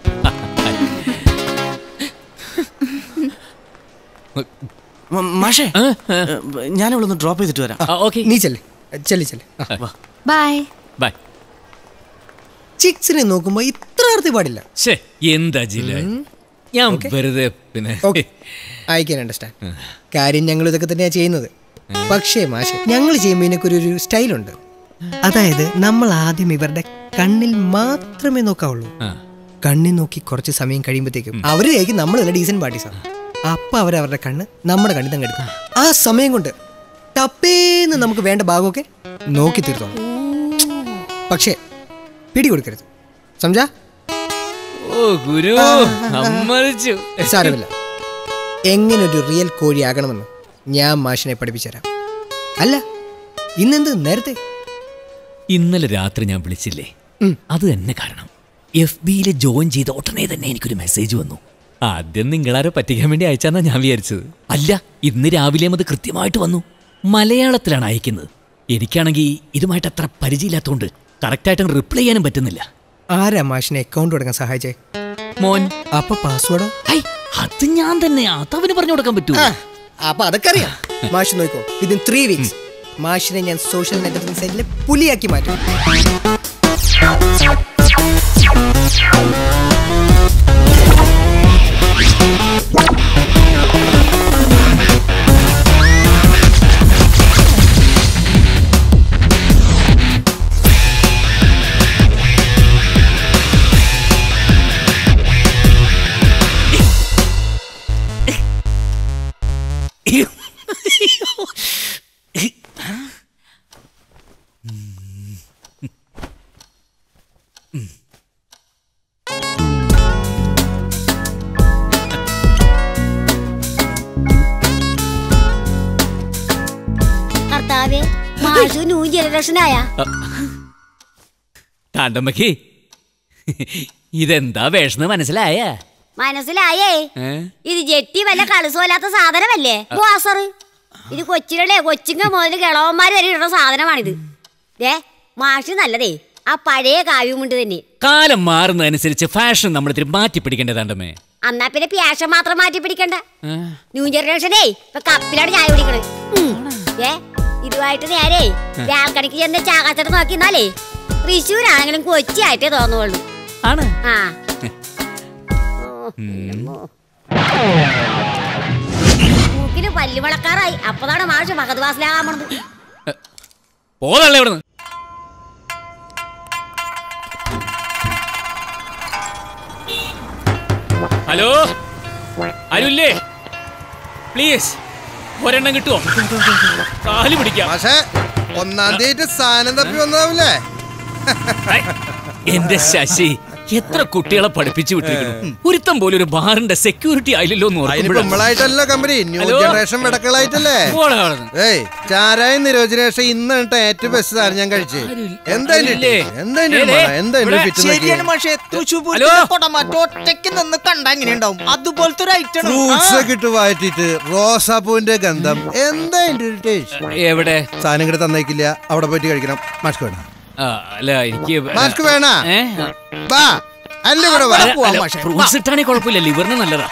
S13: മാഷേ ഞാൻ ഇവിടെ ഒന്ന് ഡ്രോപ്പ് ചെയ്തിട്ട് വരാം
S3: ഓക്കെ
S12: നീ ചെല്ലേ ചെല്ലി ചെല്ലി
S4: ബൈ
S3: ബൈ
S12: ചിക്സിനെ നോക്കുമ്പോ ഇത്ര അർത്ഥി പാടില്ല
S3: ശേ എന്താ ജില്ല ഞാൻ വെറുതെ പിന്നെ
S12: ഐ ക്യാൻ അണ്ടർസ്റ്റാൻഡ് കാര്യം ഞങ്ങൾ ഇതൊക്കെ തന്നെയാ ചെയ്യുന്നത് പക്ഷേ മാഷെ ഞങ്ങൾ ചെയ്യുമ്പോൾ ഇതിനൊക്കെ ഒരു സ്റ്റൈലുണ്ട് അതായത് നമ്മൾ ആദ്യം ഇവരുടെ കണ്ണിൽ മാത്രമേ നോക്കാവുള്ളൂ കണ്ണിൽ നോക്കി കുറച്ച് സമയം കഴിയുമ്പോഴത്തേക്കും അവര് കഴിക്കും നമ്മൾ നല്ല ഡീസന്റ് പാർട്ടീസാണ് അപ്പൊ അവർ അവരുടെ കണ്ണ് നമ്മുടെ കണ്ണിൽ തന്നെ എടുക്കും ആ സമയം കൊണ്ട് ടപ്പേന്ന് നമുക്ക് വേണ്ട ഭാഗമൊക്കെ നോക്കി തീർത്തോളൂ പക്ഷേ പിടി കൊടുക്കരുത് സംജാ
S3: ഓ ഗുരു സമ്മതിച്ചു
S12: സാരമില്ല എങ്ങനെ ഒരു റിയൽ കോഴിയാകണമെന്ന് ഞാൻ മാഷിനെ പഠിപ്പിച്ചുതരാം അല്ല ഇന്നെന്ത് നേരത്തെ
S3: ഇന്നലെ രാത്രി ഞാൻ വിളിച്ചില്ലേ അത് തന്നെ കാരണം എഫ് ബിയിൽ ജോയിൻ ചെയ്ത ഉടനെ തന്നെ എനിക്കൊരു മെസ്സേജ് വന്നു ആദ്യം നിങ്ങളാരോ പറ്റിക്കാൻ വേണ്ടി അയച്ചാന്നാ ഞാൻ വിചാരിച്ചത് അല്ല ഇന്ന് രാവിലെ അത് കൃത്യമായിട്ട് വന്നു മലയാളത്തിലാണ് അയക്കുന്നത് എനിക്കാണെങ്കിൽ ഇതുമായിട്ട് അത്ര പരിചയമില്ലാത്തതുകൊണ്ട് കറക്റ്റായിട്ട് റിപ്ലൈ ചെയ്യാനും പറ്റുന്നില്ല
S12: ആരാ മാഷിനെ അക്കൗണ്ട് തുടങ്ങാൻ സഹായിച്ചേ
S3: മോൻ
S12: അപ്പൊ പാസ്വേഡോ
S3: അത് ഞാൻ തന്നെ അതവന് പറഞ്ഞു കൊടുക്കാൻ പറ്റൂ
S12: അപ്പൊ അതൊക്കെ അറിയാം മാഷ് നോക്കോ വിതിൻ ത്രീ വീക്സ് മാഷിനെ ഞാൻ സോഷ്യൽ നെറ്റ്വർക്കിംഗ് സൈറ്റിലെ പുലിയാക്കി മാറ്റും
S9: കർത്താവേ മാഷു ന്യൂ ജനറേഷനായ
S3: കാണ്ടമ്മക്ക് ഇതെന്താ വേഷന്ന് മനസ്സിലായ
S9: മനസ്സിലായേ
S3: ഏ?
S9: ഇത് ജെട്ടി വല്ല കളുസോലാത്ത സാധനമല്ലേ ബോസർ ഇത് കൊച്ചിലല്ലേ കൊച്ചിങ്ങ മുതൽ കിളവന്മാര് വരെ ഇടുന്ന സാധനമാണിത് ദേ മാഷ് നല്ലതേ ആ പഴയ കാവ്യമുണ്ട് തന്നെ
S3: കാലം മാറുന്നതനുസരിച്ച് ഫാഷൻ നമ്മൾ ഇത്തിരി മാറ്റി പിടിക്കേണ്ടതാണ്ടമ്മേ
S9: എന്നാ പിന്നെ പ്യാഷം മാത്രം മാറ്റി പിടിക്കണ്ട ന്യൂ ജനറേഷനേ ഇപ്പൊ കപ്പിലാണ് ചായ കുടിക്കണത് ഉം. ഏ ഇതുമായിട്ട് നേരെ വ്യാൽക്കണിക്ക് ചെന്ന് ചാകാച്ചട്ട് നോക്കിന്നാലേ തൃശ്ശൂരാണെങ്കിലും കൊച്ചിയായിട്ടേ തോന്നുള്ളൂ
S3: ആണ്
S9: ആ മൂക്കിന് പല്ലു വളക്കാറായി അപ്പതാണ് മാഷ് ഭഗത് വാസിലാകാൻ പോണത്
S3: പോതല്ലേ ഇവിടുന്ന് ഹലോ ആരുല്ലേ പ്ലീസ് ഒരെണ്ണം കിട്ടുമോ കാല് പിടിക്കാം
S1: പക്ഷേ ഒന്നാം തീയതി സ്ഥാനം തപ്പി വന്നതാവില്ലേ
S3: എന്റെ ശശി എത്ര കുട്ടികളെ പഠിപ്പിച്ചു വിട്ടിരിക്കുന്നു ഒരുത്തം പോലും ഒരു ബാറിന്റെ സെക്യൂരിറ്റി ആയില്ലല്ലോ എന്ന്
S1: അതിന്
S3: ഓർക്കുമ്പോഴാ.
S1: നമ്മളായിട്ടല്ല കമ്പനി ന്യൂ
S3: ഹലോ?
S1: ജനറേഷൻ വിടക്കളായിട്ടല്ലേ
S3: പോടാ അവിടുന്ന്.
S1: ഏയ് ചാരായ നിരോജനേഷൻ ഇന്ന് കേട്ട ഏറ്റവും ബെസ്റ്റ് സാധനം ഞാൻ കഴിച്ചു എന്താ
S2: ആരുമില്ലേ?
S1: എന്താ
S2: ഏ, ദേ,
S1: എന്താ
S2: ഇവിടെ
S1: ഫിറ്റ്
S2: ശരിയാണ് മാഷേ തൃശ്ശൂർ പൂരത്തിന്റെ കൊടമാറ്റം ഒറ്റയ്ക്ക് നിന്ന് കണ്ടാ എങ്ങനെ ഉണ്ടാവും അതുപോലത്തെ ഒരു ഐറ്റം
S1: ഫ്രൂട്ട്സ് ഒക്കെ ഇട്ട് വാറ്റിട്ട് റോസാപ്പൂവിന്റെ ഗന്ധം എന്താ അതിന്റെ ഒരു ടേസ്റ്റ്
S3: എവിടെ
S1: സാധനം ഇങ്ങോട്ട് തന്നേക്കില്ല അവിടെ പോയിട്ട് കഴിക്കണം മാസ്ക് വേണം
S3: ആ, അല്ല എനിക്ക്
S1: മാസ്ക് വേണ
S3: ഏ?
S1: ബാ അല്ല ഇവിടെ വാ.
S3: അല്ല, അല്ല, ഫ്രൂട്ട്സ് ഇട്ടാണെങ്കിൽ കുഴപ്പമില്ല ലിവറിന് നല്ലതാ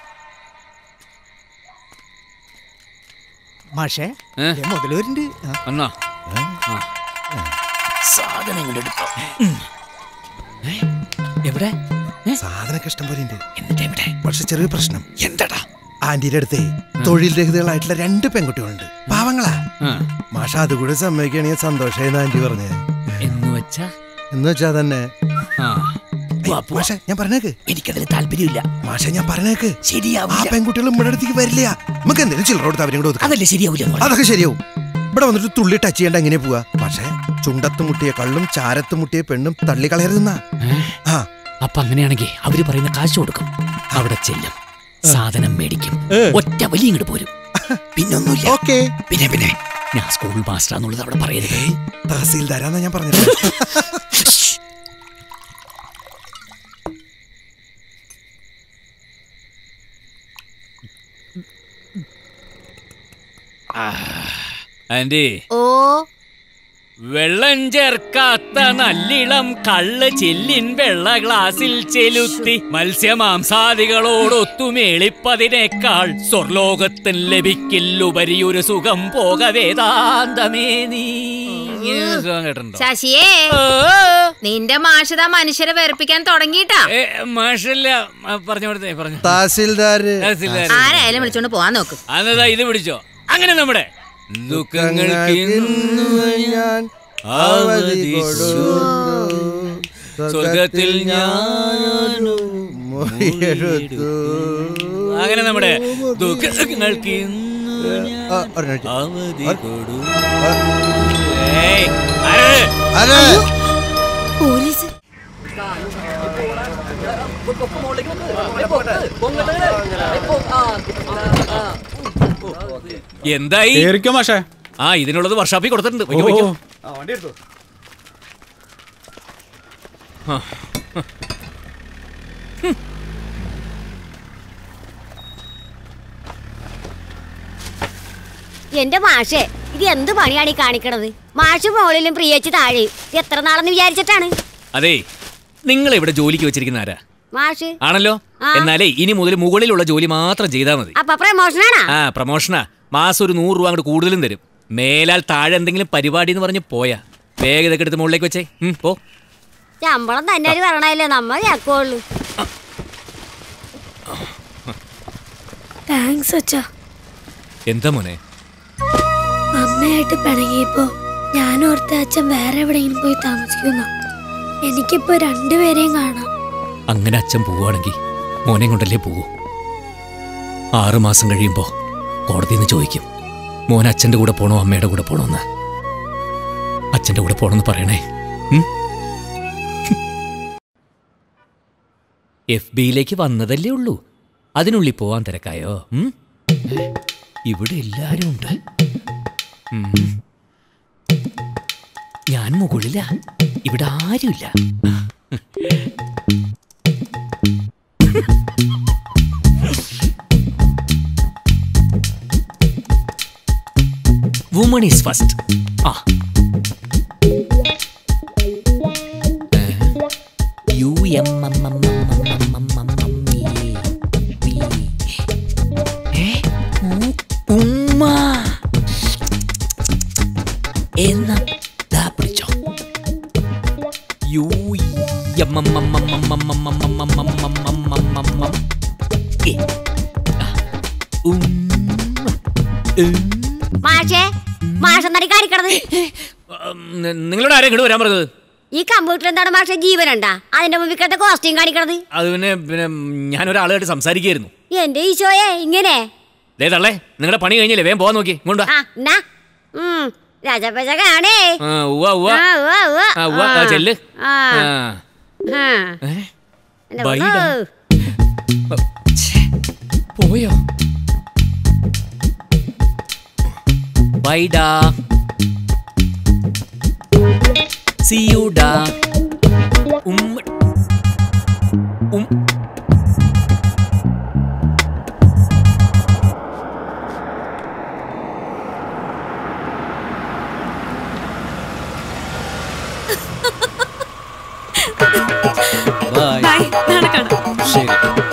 S2: മാഷേ
S3: ഏ?
S2: മുതലൂരിന്റെ
S3: വന്നോ ആ. സാധനം ഇങ്ങോട്ട് എടുത്തോ ഉം. ഏ? എവിടെ
S1: സാധനമൊക്കെ ഇഷ്ടം പോലെ ഉണ്ട്
S3: എന്നിട്ട് എവിടെ
S1: പക്ഷെ ചെറിയ പ്രശ്നം
S3: എന്താടാ
S1: ആന്റിയുടെ അടുത്തേ തൊഴിൽ രഹിതകളായിട്ടുള്ള രണ്ട് പെൺകുട്ടികളുണ്ട് പാവങ്ങളാ
S3: ആ.
S1: മാഷ അതുകൂടെ സമ്മതിക്കുകയാണെങ്കിൽ സന്തോഷമായിരുന്നു ആന്റി പറഞ്ഞത്
S3: എന്ന് വെച്ചാ
S1: എന്ന് വെച്ചാ തന്നെ
S3: ആ
S1: മാഷെ ഞാൻ പറഞ്ഞേക്ക്
S3: എനിക്കതിന് താല്പര്യമില്ല
S1: മാഷെ ഞാൻ പറഞ്ഞേക്ക് ആ
S3: ശരിയാവില്ല
S1: പെൺകുട്ടികൾ നമ്മുടെ അടുത്തേക്ക് വരില്ല നമുക്ക് എന്തെങ്കിലും ചില്ലറ കൊടുത്ത് അവരും കൂടെ ഒതുക്കാം.
S3: അതല്ലേ ശരിയാവില്ല
S1: അതൊക്കെ ശരിയാവും ഇവിടെ വന്നിട്ട് തുള്ളി ടച്ച് ചെയ്യേണ്ട എങ്ങനെ പോവാ പക്ഷേ ചുണ്ടത്ത് മുട്ടിയ കള്ളും ചാരത്ത് മുട്ടിയ പെണ്ണും തള്ളിക്കളയരുതെന്നാ ആ
S3: അപ്പൊ അങ്ങനെയാണെങ്കിൽ അവര് പറയുന്ന കാശ് കൊടുക്കും അവിടെ ചെല്ലും സാധനം മേടിക്കും ഒറ്റ വലിയ ഇങ്ങോട്ട് പോരും പിന്നൊന്നുമില്ല
S1: ഓക്കെ
S3: പിന്നെ പിന്നെ ഞാൻ സ്കൂൾ മാസ്റ്റർ എന്നുള്ളത് അവിടെ പറയരുത്
S1: തഹസീൽദാരാന്നാ ഞാൻ പറഞ്ഞത്
S3: ആന്റി
S9: ഓ
S3: വെള്ളം ചേർക്കാത്ത നല്ലിളം കള്ള് ചില്ലിൻ വെള്ള ഗ്ലാസിൽ ചെലുത്തി മത്സ്യമാംസാദികളോടൊത്തുമേളിപ്പതിനേക്കാൾ സ്വർലോകത്തിൽ ലഭിക്കില്ലുപരി ഒരു സുഖം പോക വേദാന്തമേ നീ ഇങ്ങനെ ഒരു സുഖം കേട്ടിട്ടുണ്ടോ
S14: ശശിയേ നിന്റെ മാഷിത മനുഷ്യരെ വെറുപ്പിക്കാൻ തുടങ്ങിയിട്ടാ
S3: ഏ, മാഷല്ല ആ, പറഞ്ഞു കൊടുത്തേ പറഞ്ഞു
S1: തഹസിൽദാര്
S3: തഹസിൽദാര്.
S14: ആരായാലും വിളിച്ചോണ്ട് പോവാൻ നോക്ക്
S3: അന്നതാ ഇത് പിടിച്ചോ അങ്ങനെ നമ്മുടെ ദുഃഖങ്ങൾക്ക് ഇന്നു
S1: ഞാൻ
S3: അവധി സ്വർഗത്തിൽ ഞാനും
S1: മൊഴിയെടുത്തു.
S3: അങ്ങനെ നമ്മുടെ ദുഃഖങ്ങൾക്ക് ഇന്നു
S1: ആ, ഒരു മിനിറ്റ്.
S3: അവധി
S1: ആ,
S3: കൊടു
S1: ആ,
S3: ഏയ്, ആര്?
S1: ആര്?
S9: പോലീസ്
S3: എന്തായി
S6: കേറിക്കോ മാഷേ
S3: ആ ഇതിനുള്ളത് വർഷാപ്പിൽ കൊടുത്തിട്ടുണ്ട് വയ്ക്കോ, വയ്ക്കോ. ആ.
S9: എന്റെ മാഷേ ഇത് എന്ത് പണിയാണ് ഈ കാണിക്കണത് മാഷ് മോളിലും പ്രിയച്ച് താഴെ ഇത് എത്ര നാളെന്ന് വിചാരിച്ചിട്ടാണ്
S3: അതെ നിങ്ങൾ ഇവിടെ ജോലിക്ക് വെച്ചിരിക്കുന്ന ആരാ
S9: മാഷ്
S3: ആണല്ലോ
S9: ആ.
S3: എന്നാലേ ഇനി മുതൽ മുകളിലുള്ള ജോലി മാത്രം ചെയ്താൽ മതി
S9: അപ്പൊ പ്രമോഷനാണാ
S3: ആ പ്രമോഷനാ മാസം ഒരു നൂറ് രൂപ അങ്ങോട്ട് കൂടുതലും തരും മേലാൽ താഴെ എന്തെങ്കിലും പരിപാടി എന്ന് പറഞ്ഞ് പോയാ വേഗം ഇതൊക്കെ എടുത്ത് മുകളിലേക്ക് വെച്ചേ ഉം, പോ
S9: ശമ്പളം തന്നെ പറയണല്ലേ നമ്മ കേക്കുള്ളൂ
S15: താങ്ക്സ് അച്ഛാ
S3: എന്താ മോനെ
S15: അമ്മയായിട്ട് പിണങ്ങിയപ്പോ ഞാൻ ഓർത്ത അച്ഛൻ വേറെ എവിടെയെങ്കിലും പോയി താമസിക്കുന്ന എനിക്കിപ്പോ രണ്ടുപേരെയും കാണാം
S3: അങ്ങനെ അച്ഛൻ പോവുകയാണെങ്കിൽ മോനെ കൊണ്ടല്ലേ പോവൂ ആറ് മാസം കഴിയുമ്പോ കോടതിയിൽ നിന്ന് ചോദിക്കും മോൻ അച്ഛന്റെ കൂടെ പോണോ അമ്മയുടെ കൂടെ പോണോ എന്ന് അച്ഛന്റെ കൂടെ പോണെന്ന് പറയണേ എഫ് ബിയിലേക്ക് വന്നതല്ലേ ഉള്ളൂ അതിനുള്ളിൽ പോവാൻ തിരക്കായോ ഉം? ഇവിടെ എല്ലാരും ഉണ്ട് ഉം. ഞാൻ മുകളിലാ ഇവിടെ ആരുമില്ല വുമൺ ഈസ് ഫസ്റ്റ് ആ യു എം എം എം എം എം എം എം എം എം ഇ. വി. ഏ? ഉ- ഉമ്മ എന്നാ ദാ പിടിച്ചോ യു എം എം എം എം എം എം എം എം എം എം എം എം എം എം എം എം എ. ആ. ഉമ്മ. ഉം.
S9: മാഷേ മാഷെന്നാടി കാണിക്കണത്
S3: ഉം, നിങ്ങളോട് ആരെയും ഇങ്ങോട്ട് വരാൻ പറഞ്ഞത്
S9: ഈ കമ്പ്യൂട്ടർ എന്താണ് മാഷെ ജീവനുണ്ടാ അതിന്റെ മുമ്പിൽ കിടന്ന കോസ്റ്റ്യൂം കാണിക്കണത്
S3: അത് പിന്നെ പിന്നെ ഞാൻ ഒരാളായിട്ട് സംസാരിക്കുകയായിരുന്നു
S9: എന്റെ ഈശോയെ ഇങ്ങനെ
S3: ദേ തള്ളേ നിങ്ങളുടെ പണി കഴിഞ്ഞില്ലേ വേഗം പോവാൻ നോക്കി ഇങ്ങോട്ടാ
S9: ആ എന്നാ ഉം രാജപ്പച്ച കാണേ
S3: ആ ഉവ്വ ഉവ്വ
S9: ആ, ഉവ്വ, ഉവ്വ.
S3: ആ ഉവ്വ ആ, ചെല്ല്
S9: ആ.
S3: ആ.
S9: ആ.
S3: ഏ?
S9: എന്റെ
S3: ബൈഡാ.
S9: പൊന്നോ.
S3: പോയോ ബൈഡാ സിയുഡാ ഉമ്മ ഉം
S13: ബൈ
S4: ബൈ നാളെ കാണാം
S13: ശരി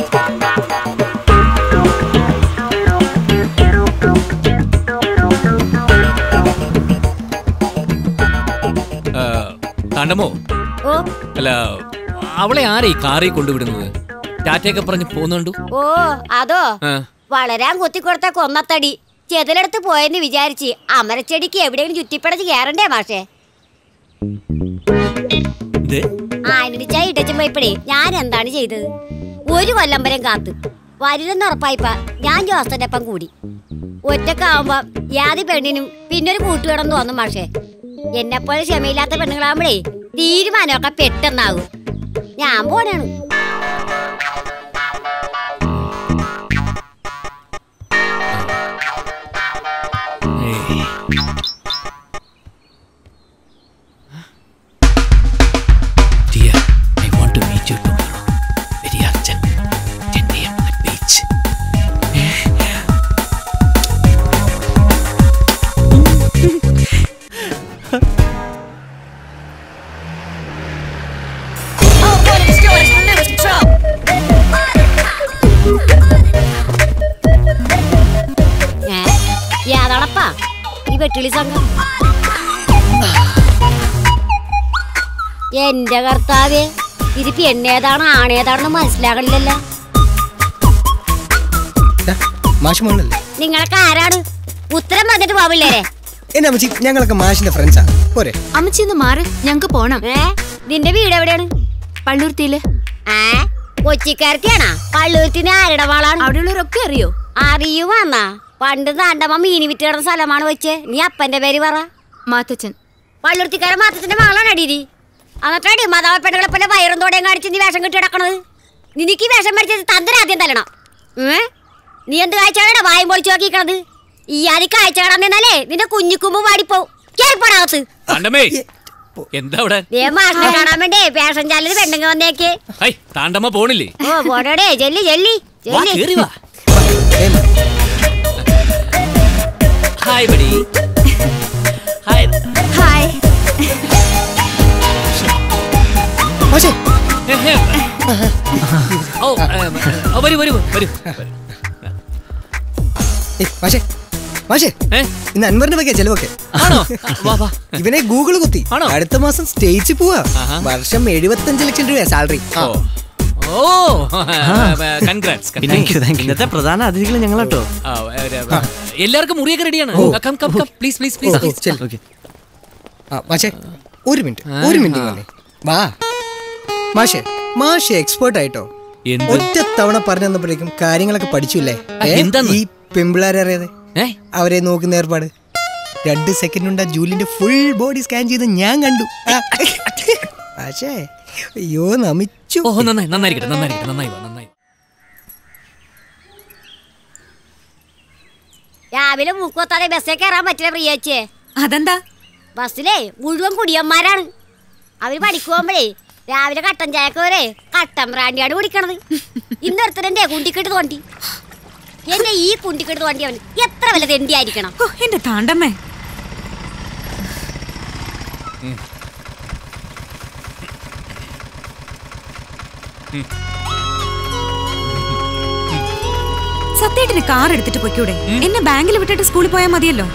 S3: ആ, താണ്ടമോ
S9: ഓ
S3: അല്ല അവളെ ആരെ ഈ കാറിൽ കൊണ്ടുവിടുന്നത് ടാറ്റയൊക്കെ പറഞ്ഞ് പോകുന്നുണ്ടു
S9: ഓ അതോ
S3: ആ
S9: വളരാൻ കുത്തിക്കൊടുത്ത കൊന്നത്തടി ചെതിലെടുത്ത് പോയെന്ന് വിചാരിച്ച് അമരച്ചെടിക്ക് എവിടെയെങ്കിലും ചുറ്റിപ്പടച്ച് കയറണ്ടേ മാഷേ
S3: ഇത്
S9: ആനിടിച്ചാ ഇടച്ചും പോയപ്പോഴേ ഞാൻ എന്താണ് ചെയ്തത് ഒരു കൊല്ലം വരെ കാത്തു വരുന്നെന്ന് ഉറപ്പായിപ്പ ഞാൻ ജോസന്റെ ഒപ്പം കൂടി ഒറ്റക്കാവുമ്പോ യാതി പെണ്ണിനും പിന്നൊരു കൂട്ടുവേണം തോന്നും മാഷേ എന്നെപ്പോലെ ക്ഷമയില്ലാത്ത പെണ്ണുങ്ങളാകുമ്പോഴേ തീരുമാനമൊക്കെ പെട്ടെന്നാകും ഞാൻ പോണാണ്
S3: ഏയ്. Dear, I want to meet you tomorrow. Very urgent. 10 a.m. at beach.
S9: പട്ടിളി സംഘം എന്റെ കർത്താവേ ഇത് പെണ്ണേതാണ് ആണേതാണെന്ന് മനസ്സിലാകണില്ലല്ലോ
S12: മാഷ് മോളല്ലേ
S9: നിങ്ങളൊക്കെ ആരാണ് ഉത്തരം വന്നിട്ട് പോവില്ലേരെ
S12: എന്നെ അമ്മച്ചി ഞങ്ങളൊക്കെ മാഷിന്റെ ഫ്രണ്ട്സാ പോരെ
S14: അമ്മച്ചി ഒന്ന് മാറ് ഞങ്ങക്ക് പോണം
S9: ഏ നിന്റെ വീട് എവിടെയാണ്
S14: പള്ളൂർത്തിയില്
S9: ഏ കൊച്ചിക്കാരത്തിയാണാ പള്ളുരുത്തിന് ആരുടെ വാളാണ്
S14: അവിടെയുള്ളവരൊക്കെ അറിയോ
S9: അറിയുവാന്നാ പണ്ട് താണ്ടമ്മ മീനി വിറ്റ് കിടന്ന സ്ഥലമാണ് വെച്ച് നീ അപ്പന്റെ പേര് പറ
S14: മാത്തച്ഛൻ
S9: പള്ളുരുത്തിക്കാരൻ മാത്തച്ഛന്റെ മകളാണ് അടിയിരി എന്നിട്ടടി മാതാവപ്പെണ്ണുകളെ പോലെ വയറും തോടയും കാണിച്ച് നീ വേഷം കെട്ടി കിടക്കണത് നിനക്ക് ഈ വേഷം മരിച്ചത് തന്തര ആദ്യം തല്ലണം ഏ നീ എന്ത് കാഴ്ചയാണ് വായും പൊളിച്ചു നോക്കിക്കണത് ഈ ആദ്യ കാഴ്ച കാണാൻ നിന്നാലേ നിന്റെ കുഞ്ഞിക്കുമ്പ് പാടിപ്പോ കേൾപ്പടാകത്ത്
S3: താണ്ടമ്മേ എന്താ അവിടെ
S9: ദേ മാഷിനെ കാണാൻ വേണ്ടേ ഫാഷൻ ചാനലിൽ പെണ്ണുങ്ങ വന്നേക്ക്
S3: ഹൈ താണ്ടമ്മ പോണില്ലേ
S9: ഓ പോടേ ജെല്ലി ജെല്ലി
S3: വാ, കേറി വാ. ഹായ് ബഡി ഹായ്
S14: ഹായ്
S12: മാഷേ
S3: ഓ ഏ, ഓ, വരൂ വരൂ വരൂ
S12: ഏയ്, മാഷേ മാഷേ ഇന്ന് അൻവറിന്റെ വകയാ ചെലവൊക്കെ ഇവനെ ഗൂഗിൾ കുത്തി അടുത്ത മാസം സ്റ്റേജിൽ പോവാ വർഷം എഴുപത്തഞ്ച് ലക്ഷം രൂപ സാലറി
S3: ഓ കൺഗ്രാറ്റ്സ്
S13: പിന്നെ ഇന്നത്തെ പ്രധാന അതിഥികൾ ഞങ്ങളാട്ടോ
S3: എല്ലാവർക്കും മുറിയൊക്കെ റെഡിയാണ് come come come please please
S12: ഓ,
S3: പ്ലീസ്
S12: ചെല്ല്. ആ, മാഷേ ഒരു മിനിറ്റ് ഒരു മിനിറ്റ് വന്നേ വാ മാഷേ മാഷേ എക്സ്പേർട്ട് ആയിട്ടോ
S3: എന്ത്?
S12: ഒറ്റ തവണ പറഞ്ഞു തന്നപ്പോഴേക്കും കാര്യങ്ങളൊക്കെ പഠിച്ചില്ലേ
S3: ആ, എന്താന്ന്?
S12: ഈ പെമ്പിളാരെ അറിയാതെ അവരെ നോക്കുന്ന ഏർപ്പാട് രണ്ട് സെക്കൻഡ് കൊണ്ട് ആ ജൂലിന്റെ ഫുൾ ബോഡി സ്കാൻ ചെയ്ത് ഞാൻ കണ്ടു ആ. മാഷേ അയ്യോ നമിച്ചു
S3: ഓ നന്നായി നന്നായിരിക്കട്ടെ നന്നായിരിക്കട്ടെ നന്നായി വാ നന്നായി
S9: രാവിലെ മൂക്കുവത്താതെ ബസ്സിൽ കയറാൻ പറ്റില്ല പ്രിയച്ചേ
S14: അതെന്താ
S9: ബസ്സിലേ മുഴുവൻ കുടിയന്മാരാണ് അവര് പണിക്ക് പോകുമ്പോഴേ രാവിലെ കട്ടൻ ചായക്ക് വരെ കട്ടൻ ബ്രാൻഡിയാണ് കുടിക്കണത് ഇന്നൊരുത്തരെന്റെ കുണ്ടിക്കെട്ട് തോണ്ടി എന്റെ ഈ കുണ്ടിക്കെട്ട് തോണ്ടി അവൻ എത്ര വല്ല തെണ്ടിയായിരിക്കണം
S14: എന്റെ താണ്ടമ്മേ സത്യമായിട്ടിന് കാർ എടുത്തിട്ട് പൊയ്ക്കൂടെ എന്നെ ബാങ്കിൽ വിട്ടിട്ട് സ്കൂളിൽ പോയാൽ മതിയല്ലോ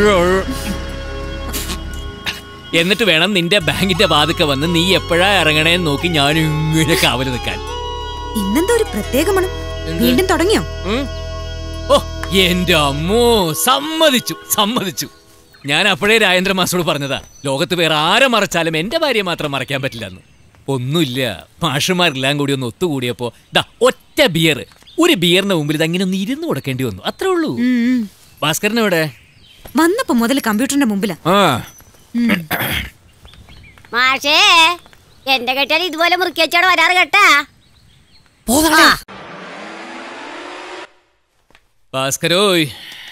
S3: എന്നിട്ട് വേണം നിന്റെ ബാങ്കിന്റെ വാതിക്ക വന്ന് നീ എപ്പോഴാ ഇറങ്ങണേന്ന് നോക്കി ഞാൻ ഇങ്ങനെ കാവല് നിൽക്കാൻ
S14: ഇന്നെന്താ ഒരു പ്രത്യേക മണം വീണ്ടും തുടങ്ങിയോ
S3: ഉം? ഓ എന്റെ അമ്മോ സമ്മതിച്ചു സമ്മതിച്ചു ഞാൻ അപ്പോഴേ രാജേന്ദ്ര മാസ്റ്ററോട് പറഞ്ഞതാ ലോകത്ത് വേറെ ആരെ മറച്ചാലും എന്റെ ഭാര്യയെ മാത്രം മറയ്ക്കാൻ പറ്റില്ലെന്ന് ഒന്നുമില്ല മാഷുമാരെല്ലാം കൂടി ഒന്ന് ഒത്തുകൂടിയപ്പോ ദാ ഒറ്റ ബിയർ ഒരു ബിയറിന്റെ മുമ്പിൽ ഇത് അങ്ങനെ ഒന്ന് ഇരുന്ന് കൊടുക്കേണ്ടി വന്നു അത്രേ ഉള്ളൂ ഭാസ്കരൻ എവിടെ
S14: വന്നപ്പോ മുതൽ കമ്പ്യൂട്ടറിന്റെ മുമ്പിലാ
S3: ആ
S14: ഉം.
S9: മാഷേ എന്റെ കെട്ടിയാൽ ഇതുപോലെ മുറുക്കിയച്ചാട് വരാറ് കേട്ടാ ആ,
S3: ഭാസ്കരോയ്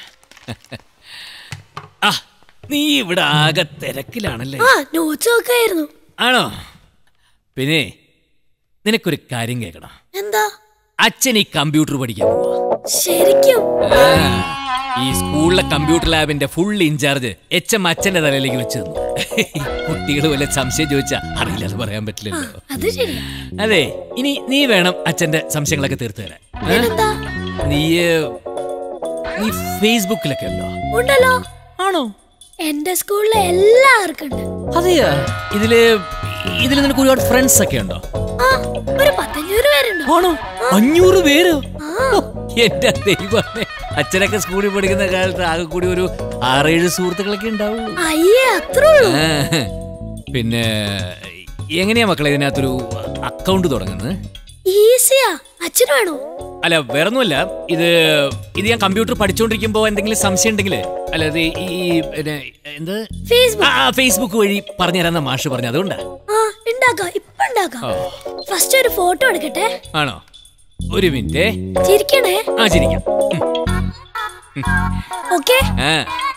S3: ആ നീ ഇവിടെ ആകെ തിരക്കിലാണല്ലേ
S15: ആ നോട്ട്സ് ഒക്കെ ആയിരുന്നു
S3: ആണോ പിന്നെ നിനക്കൊരു കാര്യം കേൾക്കണം
S15: എന്താ
S3: അച്ഛൻ ഈ കമ്പ്യൂട്ടർ പഠിക്കാൻ പോവാ
S15: ശരിക്കും
S3: ആ, ഈ സ്കൂളിലെ കമ്പ്യൂട്ടർ ലാബിന്റെ ഫുൾ ഇൻചാർജ് എച്ച് എം അച്ഛന്റെ തലയിലേക്ക് വെച്ച് തന്നു കുട്ടികൾ വല്ല സംശയം ചോദിച്ചാ അറിയില്ല അത് പറയാൻ പറ്റില്ലല്ലോ
S15: അത് ശരി
S3: അതെ ഇനി നീ വേണം അച്ഛന്റെ സംശയങ്ങളൊക്കെ തീർത്തു തരാൻ ഏ?
S15: എന്താ
S3: നീ ഏ, നീ ഫേസ്ബുക്കിലൊക്കെ ഉണ്ടോ
S15: ഉണ്ടല്ലോ
S3: ആണോ
S15: എന്റെ സ്കൂളിലെ എല്ലാവർക്കും ഉണ്ട്
S3: അതെയാ ഇതില് ഇതില് നിനക്ക് ഒരുപാട് ഫ്രണ്ട്സ് ഒക്കെ ഉണ്ടോ
S15: ആ ഒരു പത്തഞ്ഞൂറ് പേരുണ്ട്
S3: ആണോ അഞ്ഞൂറ് പേരോ ഓ, എന്റെ ദൈവമേ അച്ഛനൊക്കെ സ്കൂളിൽ പഠിക്കുന്ന കാലത്ത് ആകെ കൂടി ഒരു ആറേഴ് സുഹൃത്തുക്കളൊക്കെ ഉണ്ടാവുള്ളൂ
S15: അയ്യേ അത്രേ ഉള്ളൂ
S3: ആ, പിന്നെ എങ്ങനെയാ മക്കളെ ഇതിനകത്തൊരു അക്കൗണ്ട് തുടങ്ങുന്നത്
S15: ഈസിയാ അച്ഛന് വേണോ
S3: അല്ല വേറൊന്നുമല്ല ഇത് ഇത് ഞാൻ കമ്പ്യൂട്ടർ പഠിച്ചുകൊണ്ടിരിക്കുമ്പോൾ എന്തെങ്കിലും സംശയം ഉണ്ടെങ്കിൽ അല്ല ഇത് ഈ പിന്നെ എന്ത്
S15: ഫേസ്ബുക്ക്
S3: ആ ഫേസ്ബുക്ക് വഴി പറഞ്ഞു തരാന്ന മാഷ് പറഞ്ഞു അതുകൊണ്ടാ
S15: ആ ഉണ്ടാക്കാം ഇപ്പൊ ഉണ്ടാക്കാം
S3: ഓ
S15: ഫസ്റ്റ് ഒരു ഫോട്ടോ എടുക്കട്ടെ
S3: ആണോ ഒരു മിനിറ്റ്
S15: ചിരിക്കണേ
S3: ആ ചിരിക്കാം
S15: ഓക്കെ
S3: ആ